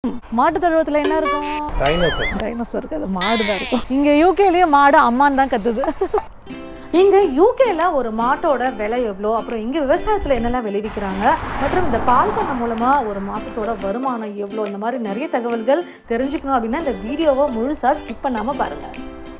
மாட்டு தொழுவத்தில் என்ன இருக்கும் டைனோசர் டைனோசர் இருக்காது மாடு தான் இருக்கும் இங்கே யூகேலேயும் மாடு அம்மான் தான் கத்துது இங்கே யூகேல ஒரு மாட்டோட விலை எவ்வளோ அப்புறம் இங்கே விவசாயத்தில் என்னெல்லாம் விளைவிக்கிறாங்க மற்றும் இந்த பால் பண்ண மூலமாக ஒரு மாசத்தோட வருமானம் எவ்வளோ இந்த மாதிரி நிறைய தகவல்கள் தெரிஞ்சுக்கணும் அப்படின்னா இந்த வீடியோவை முழுசாக ஸ்கிப் பண்ணாமல் பாருங்கள்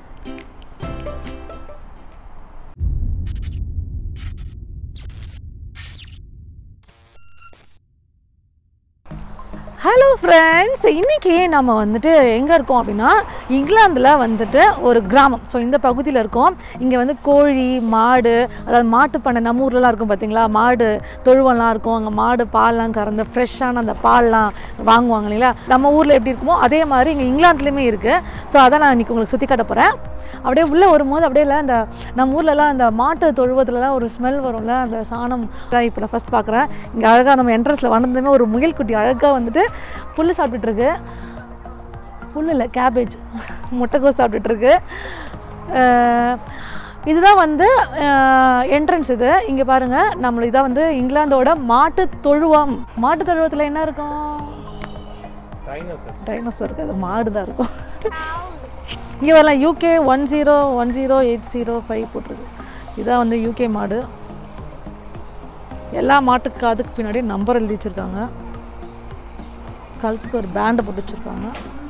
ஹலோ ஃப்ரெண்ட்ஸ் இன்னைக்கு நம்ம வந்துட்டு எங்கே இருக்கோம் அப்படின்னா இங்கிலாந்தில் வந்துட்டு ஒரு கிராமம் ஸோ இந்த பகுதியில் இருக்கோம் இங்கே வந்து கோழி மாடு அதாவது மாட்டு பண்ணை நம்ம ஊர்லலாம் இருக்கும் பார்த்தீங்களா மாடு தொழுவம்லாம் இருக்கும் அங்கே மாடு பால்லாம் கறந்து ஃப்ரெஷ்ஷான அந்த பால்லாம் வாங்குவாங்க இல்லைங்களா நம்ம ஊரில் எப்படி இருக்குமோ அதே மாதிரி இங்கே இங்கிலாந்துலேயுமே இருக்குது ஸோ அதை நான் இன்றைக்கி உங்களுக்கு சுற்றி காட்ட போகிறேன் அப்படியே உள்ளே வரும்போது அப்படியே இல்லை அந்த நம்ம ஊர்லலாம் அந்த மாட்டு தொழுவத்துலலாம் ஒரு ஸ்மெல் வரும்ல அந்த சாணம் தான் இப்போ நான் ஃபஸ்ட் பார்க்குறேன் இங்கே அழகாக நம்ம என்ட்ரன்ஸில் வந்ததுமே ஒரு முயல் குட்டி அழகாக வந்துட்டு புல் சாப்பிட்டுட்டு இருக்கு புல் இல்லை கேபேஜ் முட்டைக்கோஸ் சாப்பிட்டுட்டு இருக்கு அஹ் இதுதான் வந்து என்ட்ரன்ஸ் இது இங்கே பாருங்கள் நம்மளுக்கு இதான் வந்து இங்கிலாந்தோட மாட்டு தொழுவம் மாட்டு தொழுவத்தில் என்ன இருக்கும் டைனோசர் டைனோசர் இருக்காது மாடு தான் இருக்கும் இங்கே வரலாம் UK one zero one zero eight zero five போட்டிருக்கு இதான் வந்து யூகே மாடு எல்லா மாட்டுக்கு அதுக்கு பின்னாடி நம்பர் எழுதி வச்சுருக்காங்க கழுத்துக்கு ஒரு பேண்டை போட்டு வச்சுருக்காங்க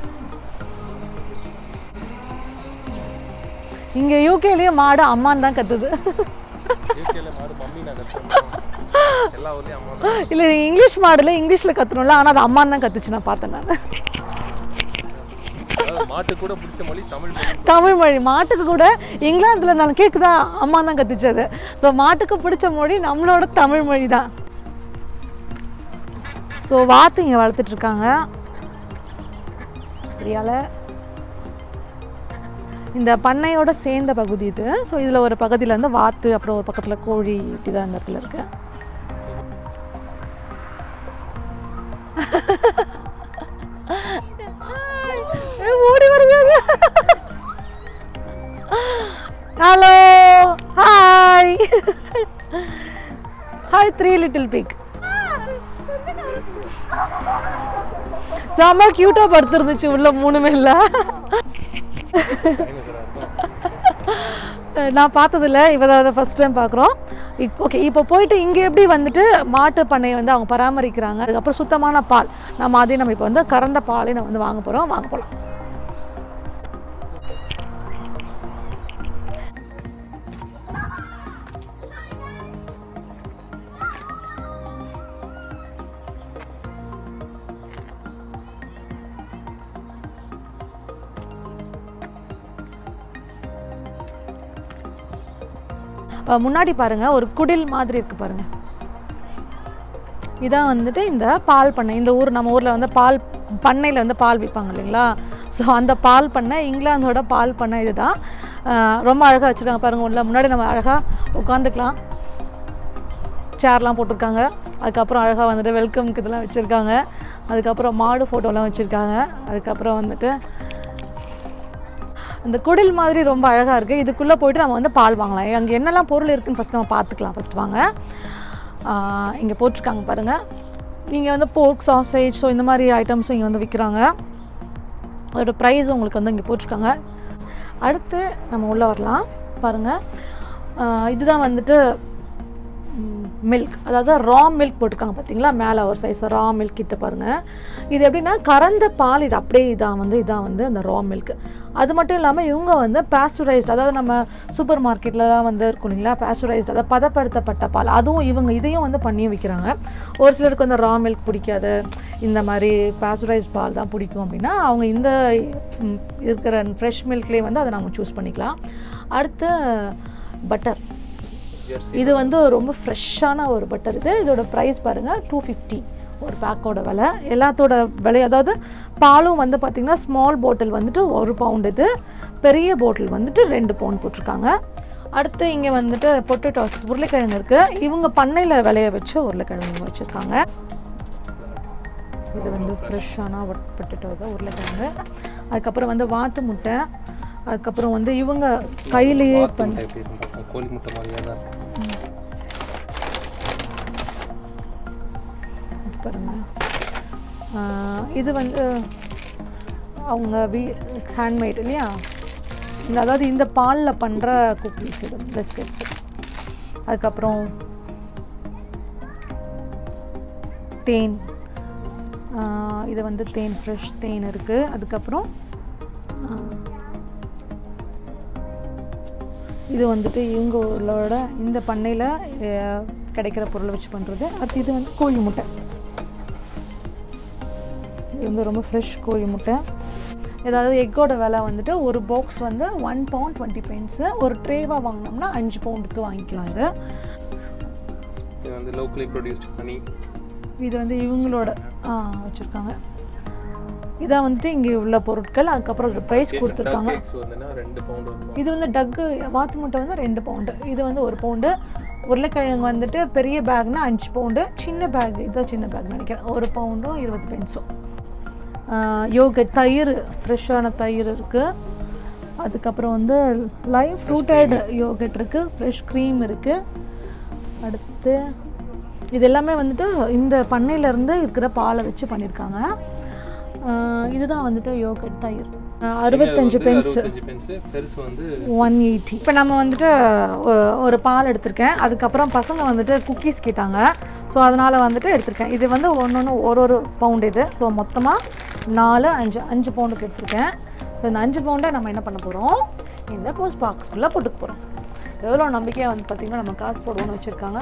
இங்கே யூகேலேயும் மாடு அம்மான் தான் கத்துது யூகேல மாடு மம்மி நான் கற்றுக்கணும் எல்லா ஊர்லேயும் அம்மா தான். இல்லை இங்கிலீஷ் மாடுல இங்கிலீஷில் கத்தணும்ல ஆனால் அது அம்மான் தான் கத்துச்சு நான் பார்த்தேன் நான் அதாவது மாட்டு கூட பிடிச்ச மொழி தமிழ் மொழி தமிழ் மொழி மாட்டுக்கு கூட இங்கிலாந்தில் நான் கேட்குதா அம்மா தான் கத்துச்சது ஸோ மாட்டுக்கு பிடிச்ச மொழி நம்மளோட தமிழ் மொழி தான் ஸோ வாத்து இங்கே வளர்த்துட்டு இருக்காங்க பிரியால இந்த பண்ணையோட சேர்ந்த பகுதி இது ஸோ இதில் ஒரு பகுதியில் வந்து வாத்து அப்புறம் ஒரு பக்கத்தில் கோழி இப்படி தான் இந்த இடத்துல இருக்கு ஏய், ஓடி வருது hello hi hi three little pig செம்ம க்யூட்டாக படுத்துருந்துச்சு உள்ள மூணுமே இல்லை டைனோசராக இருக்கும் நான் பார்த்ததில்ல இப்போ தான் ஃபஸ்ட் டைம் பார்க்குறோம் ஓகே இப்போ போயிட்டு இங்கே எப்படி வந்துட்டு மாட்டு பண்ணையை வந்து அவங்க பராமரிக்கிறாங்க அதுக்கப்புறம் சுத்தமான பால் நம்ம அதையும் நம்ம இப்போ வந்து கறந்த பாலையும் நம்ம வந்து வாங்க போகிறோம் வாங்க போகலாம் அஹ் முன்னாடி பாருங்க ஒரு குடில் மாதிரி இருக்கு பாருங்க இதான் வந்துட்டு இந்த பால் பண்ணை இந்த ஊர் நம்ம ஊரில் வந்து பால் பண்ணையில் வந்து பால் விற்பாங்க இல்லைங்களா ஸோ அந்த பால் பண்ணை இங்கிலாந்தோட பால் பண்ணை இதுதான் அஹ் ரொம்ப அழகாக வச்சுருக்காங்க பாருங்க உள்ள முன்னாடி நம்ம அழகாக உட்காந்துக்கலாம் சேர்லாம் போட்டிருக்காங்க அதுக்கப்புறம் அழகாக வந்துட்டு வெல்கம்க்கு இதெல்லாம் வச்சுருக்காங்க அதுக்கப்புறம் மாடு ஃபோட்டோலாம் வச்சுருக்காங்க அதுக்கப்புறம் வந்துட்டு இந்த குடில் மாதிரி ரொம்ப அழகாக இருக்குது இதுக்குள்ளே போயிட்டு நம்ம வந்து பால் வாங்கலாம் அங்கே என்னெல்லாம் பொருள் இருக்குன்னு ஃபஸ்ட் நம்ம பார்த்துக்கலாம் ஃபஸ்ட் வாங்க இங்கே போட்டிருக்காங்க பாருங்கள் நீங்கள் வந்து போர்க் சாசேஜ் ஸோ இந்த மாதிரி ஐட்டம்ஸும் இங்கே வந்து விற்கிறாங்க அதோட ப்ரைஸ் உங்களுக்கு வந்து இங்கே போட்டிருக்காங்க அடுத்து நம்ம உள்ளே வரலாம் பாருங்கள் இதுதான் வந்துட்டு மில்க் அதாவது ரா மில்க் போட்டிருக்காங்க பார்த்தீங்களா மேலே ஒரு சைஸ் ரா மில்க் கிட்ட பாருங்கள் இது எப்படின்னா கறந்த பால் இது அப்படியே இதான் வந்து இதான் வந்து அந்த ரா மில்க் அது மட்டும் இல்லாமல் இவங்க வந்து பேஸ்டரைஸ்ட் அதாவது நம்ம சூப்பர் மார்க்கெட்லலாம் வந்து இருக்கும் இல்லைங்களா பேஸ்டரைஸ்ட் அதாவது பதப்படுத்தப்பட்ட பால் அதுவும் இவங்க இதையும் வந்து பண்ணி வைக்கிறாங்க ஒரு சிலருக்கு வந்து ரா மில்க் பிடிக்காது இந்த மாதிரி பேஸ்டரைஸ்ட் பால் தான் பிடிக்கும் அப்படின்னா அவங்க இந்த ம், இருக்கிற ஃப்ரெஷ் மில்க்லேயே வந்து அதை நம்ம சூஸ் பண்ணிக்கலாம் அடுத்து பட்டர் ஜெர்சி இது வந்து ரொம்ப ஃப்ரெஷ்ஷான ஒரு பட்டர் இது இதோட ப்ரைஸ் பாருங்கள் டூ ஃபிஃப்டி ஒரு பேக்கோட விலை எல்லாத்தோட விலை அதாவது பாலும் வந்து பார்த்திங்கன்னா ஸ்மால் பாட்டில் வந்துட்டு ஒரு பவுண்ட் இது பெரிய பாட்டில் வந்துட்டு ரெண்டு பவுண்ட் போட்டிருக்காங்க அடுத்து இங்கே வந்துட்டு பொட்டேட்டோஸ் உருளைக்கிழங்கு இருக்குது இவங்க பண்ணையில் விளைய வச்சு உருளைக்கிழங்கு வச்சுருக்காங்க இது வந்து ஃப்ரெஷ்ஷான பொட்டேட்டோ தான் உருளைக்கிழங்கு அதுக்கப்புறம் வந்து வாத்து முட்டை அதுக்கப்புறம் வந்து இவங்க கையிலேயே வாத்து முட்டை எப்படி இருக்கும் பார்ப்போம். கோழி முட்டை மாதிரியே தான் இருக்கும் இது பாருங்க ஆஹ் இது வந்து அவங்க வீ ஹேண்ட்மேட் இல்லையா இந்த அதாவது இந்த பாலில் பண்ணுற குக்கீஸ் இது பிஸ்கெட்ஸ் அதுக்கப்புறம் தேன் ஆஹ் இது வந்து தேன் ஃப்ரெஷ் தேன் இருக்குது அதுக்கப்புறம் ஆஹ் இது வந்துட்டு இவங்களோட இந்த பண்ணையில் கிடைக்கிற பொருளை வச்சு பண்ணுறது அடுத்து இது வந்து கோழி முட்டை இது வந்து ரொம்ப ஃப்ரெஷ் கோழி முட்டை ஏதாவது எக்கோட விலை வந்துட்டு ஒரு பாக்ஸ் வந்து ஒன் பவுண்ட் டுவெண்ட்டி பென்ஸு ஒரு ட்ரேவாக வாங்கினோம்னா அஞ்சு பவுண்டுக்கு வாங்கிக்கலாம் இது இது வந்து லோக்கலி ப்ரொடியூஸ்ட் ஹனி இது வந்து இவங்களோட ஆ வச்சுருக்காங்க இதான் வந்துட்டு இங்கே உள்ள பொருட்கள் அதுக்கப்புறம் ஒரு ப்ரைஸ் கொடுத்துருக்காங்க எக்ஸ் வந்துன்னா ரெண்டு பவுண்ட் இருக்கும் இது வந்து டக்கு வாத்து முட்டை வந்து ரெண்டு பவுண்டு இது வந்து ஒரு பவுண்டு உருளைக்கிழங்கு வந்துட்டு பெரிய பேக்னா அஞ்சு பவுண்டு சின்ன பேக் இதுதான் சின்ன பேக் நினைக்கிறேன் ஒரு பவுண்டும் இருபது பென்ஸும் யோகட் தயிர் ஃப்ரெஷ்ஷான தயிர் இருக்குது அதுக்கப்புறம் வந்து லைவ் ஃப்ரூட்டட் யோகட் இருக்குது ஃப்ரெஷ் க்ரீம் இருக்குது அடுத்து இது எல்லாமே வந்துட்டு இந்த பண்ணையிலேருந்து இருக்கிற பாலை வச்சு பண்ணியிருக்காங்க ஆஹ் இதுதான் வந்துட்டு யோகட் தயிர் ஆஹ் அறுபத்தஞ்சு பென்ஸ் அறுபத்தஞ்சு பென்ஸ் பெருசு வந்து ஒன் எயிட்டி இப்போ நம்ம வந்துட்டு ஒ- ஒரு பால் எடுத்திருக்கேன் அதுக்கப்புறம் பசங்க வந்துட்டு குக்கீஸ் கேட்டாங்க ஸோ அதனால் வந்துட்டு எடுத்திருக்கேன் இது வந்து ஒன்று ஒன்று ஒரு ஒரு பவுண்ட் இது ஸோ மொத்தமாக நாலு அஞ்சு அஞ்சு பவுண்டுக்கு எடுத்திருக்கேன் ஸோ இந்த அஞ்சு பவுண்டை நம்ம என்ன பண்ண போகிறோம் இந்த போஸ்ட் பாக்ஸ்குள்ளே போட்டுக்க போகிறோம் எவ்வளோ நம்பிக்கையாக வந்து பார்த்திங்கன்னா நம்ம காசு போடுவோம்னு வச்சுருக்காங்க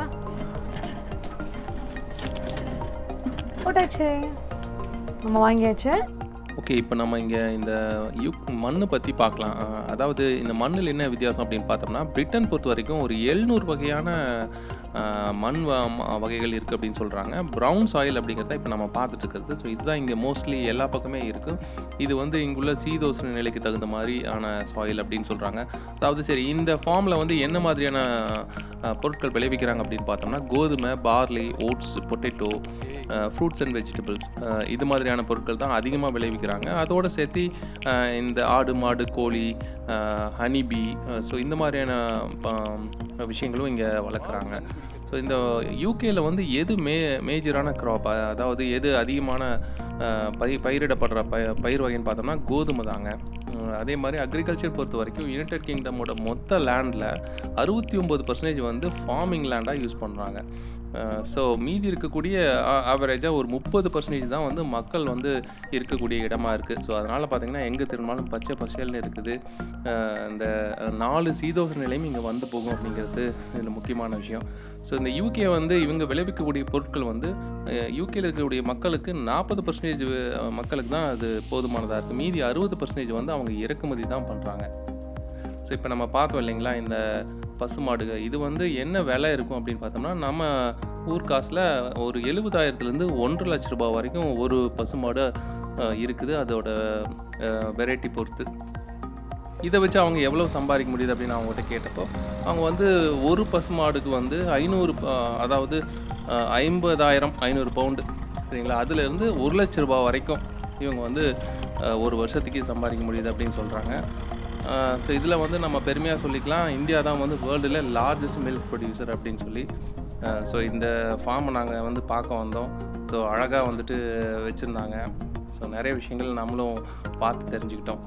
போட்டாச்சு நம்ம வாங்கியாச்சு ஓகே இப்போ நம்ம இங்கே இந்த யூ மண்ணை பற்றி பார்க்கலாம் அஹ் அதாவது இந்த மண்ணில் என்ன வித்தியாசம் அப்படின்னு பார்த்தோம்னா பிரிட்டன் பொறுத்த வரைக்கும் ஒரு எழுநூறு வகையான அஹ், மண் வ- ம- வகைகள் இருக்குது அப்படின்னு சொல்கிறாங்க ப்ரௌன் சாயில் அப்படிங்கிறத இப்போ நம்ம பார்த்துட்டு இருக்கிறது ஸோ இதுதான் இங்கே மோஸ்ட்லி எல்லா பக்கமே இருக்குது இது வந்து இங்குள்ள சீதோசன நிலைக்கு தகுந்த மாதிரியான சாயில் அப்படின்னு சொல்கிறாங்க அதாவது சரி இந்த ஃபார்மில் வந்து என்ன மாதிரியான அஹ், பொருட்கள் விளைவிக்கிறாங்க அப்படின்னு பார்த்தோம்னா கோதுமை barley oats potato fruits and vegetables இது மாதிரியான பொருட்கள் தான் அதிகமாக விளைவிக்கிறாங்க அதோடு சேர்த்து அஹ், இந்த ஆடு மாடு கோழி ஹனிபி ஸோ இந்த மாதிரியான ஆம், விஷயங்களும் இங்கே வளர்க்குறாங்க ஸோ இந்த யூகேல வந்து எது மே மேஜரான க்ராப் அதாவது எது அதிகமான அஹ், பயிர் பயிரிடப்படுற ப பயிர் வகைன்னு பார்த்தோம்னா கோதுமை தாங்க உம், அதே மாதிரி அக்ரிகல்ச்சர் பொறுத்த வரைக்கும் யுனைடெட் கிங்டமோட மொத்த லேண்டில் அறுபத்தி ஒம்பது பர்சன்டேஜ் வந்து ஃபார்மிங் லேண்டாக யூஸ் பண்ணுறாங்க ஸோ மீதி இருக்கக்கூடிய ஆவரேஜாக ஒரு முப்பது பர்சன்டேஜ் தான் வந்து மக்கள் வந்து இருக்கக்கூடிய இடமா இருக்குது ஸோ அதனால் பார்த்தீங்கன்னா எங்கே திரும்பினாலும் பச்சை பசேல்னு இருக்குது அஹ் இந்த நாலு சீதோஷ நிலையும் இங்கே வந்து போகும் அப்படிங்கிறது இதில் முக்கியமான விஷயம் ஸோ இந்த யூகே வந்து இவங்க விளைவிக்கக்கூடிய பொருட்கள் வந்து யூகேல இருக்கக்கூடிய மக்களுக்கு நாற்பது பர்சன்டேஜ் மக்களுக்கு தான் அது போதுமானதாக இருக்குது மீதி அறுபது பர்சன்டேஜ் வந்து அவங்க இறக்குமதி தான் பண்ணுறாங்க ஸோ இப்போ நம்ம பார்த்தோம் இல்லைங்களா இந்த பசுமாடுக இது வந்து என்ன விலை இருக்கும் அப்படின்னு பார்த்தோம்னா நம்ம ஊர் காசில் ஒரு எழுபதாயிரத்துலேருந்து ஒன்றரை லட்ச ரூபாய் வரைக்கும் ஒரு பசுமாடு அஹ், இருக்குது அதோட வெரைட்டி பொறுத்து இதை வச்சு அவங்க எவ்வளோ சம்பாதிக்க முடியுது அப்படின்னு அவங்ககிட்ட கேட்டப்போ அவங்க வந்து ஒரு பசுமாடுக்கு வந்து ஐநூறு ப- அதாவது அஹ், ஐம்பதாயிரம் ஐநூறு பவுண்டு சரிங்களா அதுலேருந்து ஒரு லட்ச ரூபாய் வரைக்கும் இவங்க வந்து அஹ், ஒரு வருஷத்துக்கே சம்பாதிக்க முடியுது அப்படின்னு சொல்கிறாங்க ஸோ இதில் வந்து நம்ம பெருமையாக சொல்லிக்கலாம் இந்தியா தான் வந்து வேர்ல்டில் லார்ஜஸ்ட் மில்க் ப்ரொடியூசர் அப்படின்னு சொல்லி ஸோ இந்த ஃபார்மை நாங்கள் வந்து பார்க்க வந்தோம் ஸோ அழகாக வந்துட்டு வச்சுருந்தாங்க ஸோ நிறைய விஷயங்கள் நம்மளும் பார்த்து தெரிஞ்சுக்கிட்டோம்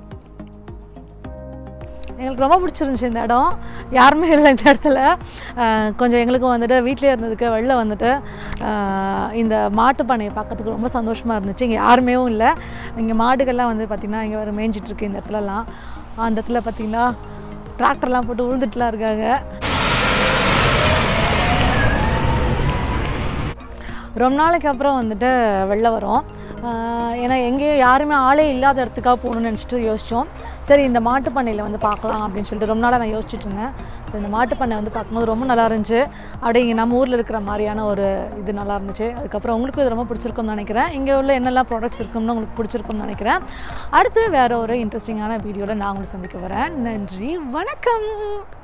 எங்களுக்கு ரொம்ப பிடிச்சிருந்துச்சு இந்த இடம் யாருமே இல்லை இந்த இடத்துல அஹ் கொஞ்சம் எங்களுக்கும் வந்துட்டு வீட்டிலே இருந்ததுக்கு வெளில வந்துட்டு அஹ் இந்த மாட்டு பண்ணையை பார்க்கறதுக்கு ரொம்ப சந்தோஷமாக இருந்துச்சு இங்கே யாருமே இல்லை இங்கே மாடுகள்லாம் வந்து பார்த்திங்கன்னா இங்கே வர மேய்ஞ்சிட்டு இருக்கு இந்த இடத்துலலாம் அந்த இடத்துல பார்த்திங்கன்னா டிராக்டர்லாம் போட்டு உழுதுட்டுலாம் இருக்காங்க ரொம்ப நாளைக்கு அப்புறம் வந்துட்டு வெளில வரோம் ஆஹ் ஏன்னா எங்கேயும் யாருமே ஆளே இல்லாத இடத்துக்காக போகணும்னு நினச்சிட்டு யோசித்தோம் சரி இந்த மாட்டு பண்ணையில் வந்து பார்க்கலாம் அப்படின்னு சொல்லிட்டு ரொம்ப நாளாக நான் யோசிச்சுட்டு இருந்தேன் ஸோ இந்த மாட்டு பண்ணை வந்து பார்க்கும்போது ரொம்ப நல்லா இருந்துச்சு அப்படியே இங்கே நம்ம ஊரில் இருக்கிற மாதிரியான ஒரு இது நல்லா இருந்துச்சு அதுக்கப்புறம் உங்களுக்கு இது ரொம்ப பிடிச்சிருக்கும்னு நினைக்கிறேன் இங்கே உள்ள என்னெல்லாம் ப்ராடக்ட்ஸ் இருக்கும்னு உங்களுக்கு பிடிச்சிருக்கும்னு நினைக்கிறேன் அடுத்து வேறு ஒரு இன்ட்ரெஸ்டிங்கான வீடியோவில் நான் உங்களை சந்திக்க வரேன் நன்றி வணக்கம்